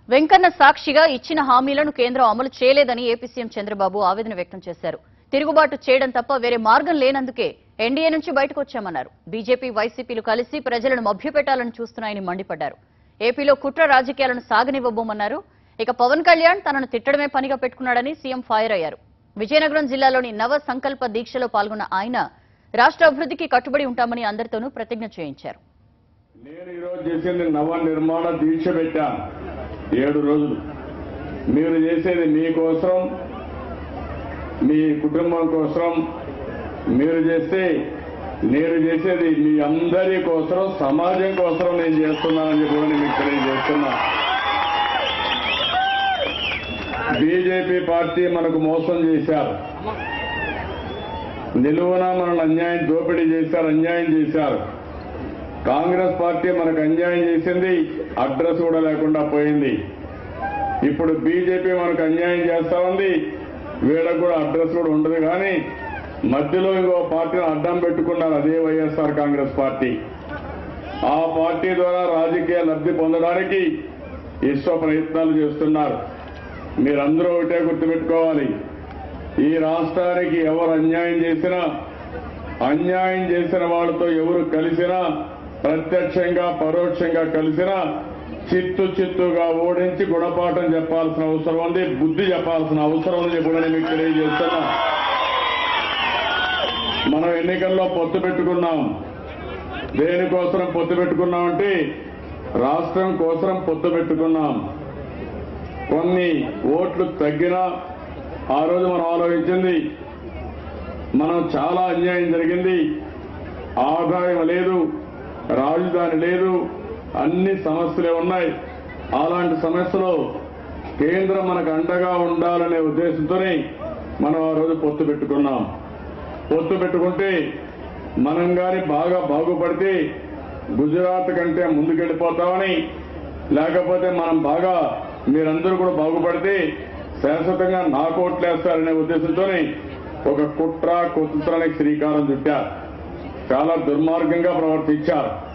వెంకన్న సాక్షిగా ఇచ్చిన హామీలను కేంద్రం అమలు చేయలేదని ఏపీ సీఎం చంద్రబాబు ఆవేదన వ్యక్తం చేశారు తిరుగుబాటు చేయడం తప్ప వేరే మార్గం లేనందుకే ఎన్డీఏ నుంచి బయటకు వచ్చామన్నారు బీజేపీ వైసీపీలు కలిసి ప్రజలను మభ్యపెట్టాలని చూస్తున్నాయని మండిపడ్డారు ఏపీలో కుట్ర రాజకీయాలను సాగనివ్వబోమన్నారు ఇక పవన్ కళ్యాణ్ తనను తిట్టడమే పనిగా పెట్టుకున్నాడని సీఎం ఫైర్ అయ్యారు విజయనగరం జిల్లాలోని నవ సంకల్ప దీక్షలో పాల్గొన్న ఆయన రాష్ట్ర అభివృద్ధికి కట్టుబడి ఉంటామని అందరితోనూ ప్రతిజ్ఞ చేయించారు నేను ఈరోజు చేసింది నవ నిర్మాణ దీక్ష పెట్టాను ఏడు రోజులు మీరు చేసేది మీకోసం మీ కుటుంబం కోసం మీరు చేస్తే నేను చేసేది మీ అందరి కోసం సమాజం కోసం నేను చేస్తున్నానని చెప్పి కూడా నేను మీకు తెలియజేస్తున్నా బీజేపీ పార్టీ మనకు మోసం చేశారు నిలువున మనల్ని అన్యాయం దోపిడీ చేశారు అన్యాయం చేశారు కాంగ్రెస్ పార్టీ మనకు అన్యాయం చేసింది అడ్రస్ కూడా లేకుండా పోయింది ఇప్పుడు బీజేపీ మనకు అన్యాయం చేస్తా ఉంది వీళ్ళకు కూడా అడ్రస్ కూడా ఉండదు కానీ మధ్యలో ఇంకో పార్టీని అడ్డం పెట్టుకున్నారు అదే వైఎస్ఆర్ కాంగ్రెస్ పార్టీ ఆ పార్టీ ద్వారా రాజకీయ లబ్ధి పొందడానికి ఇష్ట ప్రయత్నాలు చేస్తున్నారు మీరందరూ ఒకటే గుర్తుపెట్టుకోవాలి ఈ రాష్ట్రానికి ఎవరు అన్యాయం చేసినా అన్యాయం చేసిన వాళ్ళతో ఎవరు కలిసినా ప్రత్యక్షంగా పరోక్షంగా కలిసినా చిత్తు చిత్తుగా ఓడించి గుణపాఠం చెప్పాల్సిన అవసరం ఉంది బుద్ధి చెప్పాల్సిన అవసరం ఉంది కూడా నేను మీకు తెలియజేస్తున్నా మనం ఎన్నికల్లో పొత్తు పెట్టుకున్నాం దేనికోసం పొత్తు పెట్టుకున్నామంటే రాష్ట్రం కోసం పొత్తు పెట్టుకున్నాం కొన్ని ఓట్లు తగ్గినా ఆ రోజు మనం ఆలోచించింది మనం చాలా అన్యాయం జరిగింది ఆదాయం లేదు రాజధాని లేదు అన్ని సమస్యలే ఉన్నాయి అలాంటి సమస్యలో కేంద్రం మనకు అండగా ఉండాలనే ఉద్దేశంతోనే మనం ఆ రోజు పొత్తు పెట్టుకున్నాం పొత్తు పెట్టుకుంటే మనం గాని బాగా బాగుపడితే గుజరాత్ కంటే ముందుకెళ్ళిపోతామని లేకపోతే మనం బాగా మీరందరూ కూడా బాగుపడితే శాశ్వతంగా నాకు ఓట్లేస్తారనే ఉద్దేశంతోనే ఒక కుట్ర కుతంత్రానికి శ్రీకారం చుట్టారు చాలా దుర్మార్గంగా ప్రవర్తించారు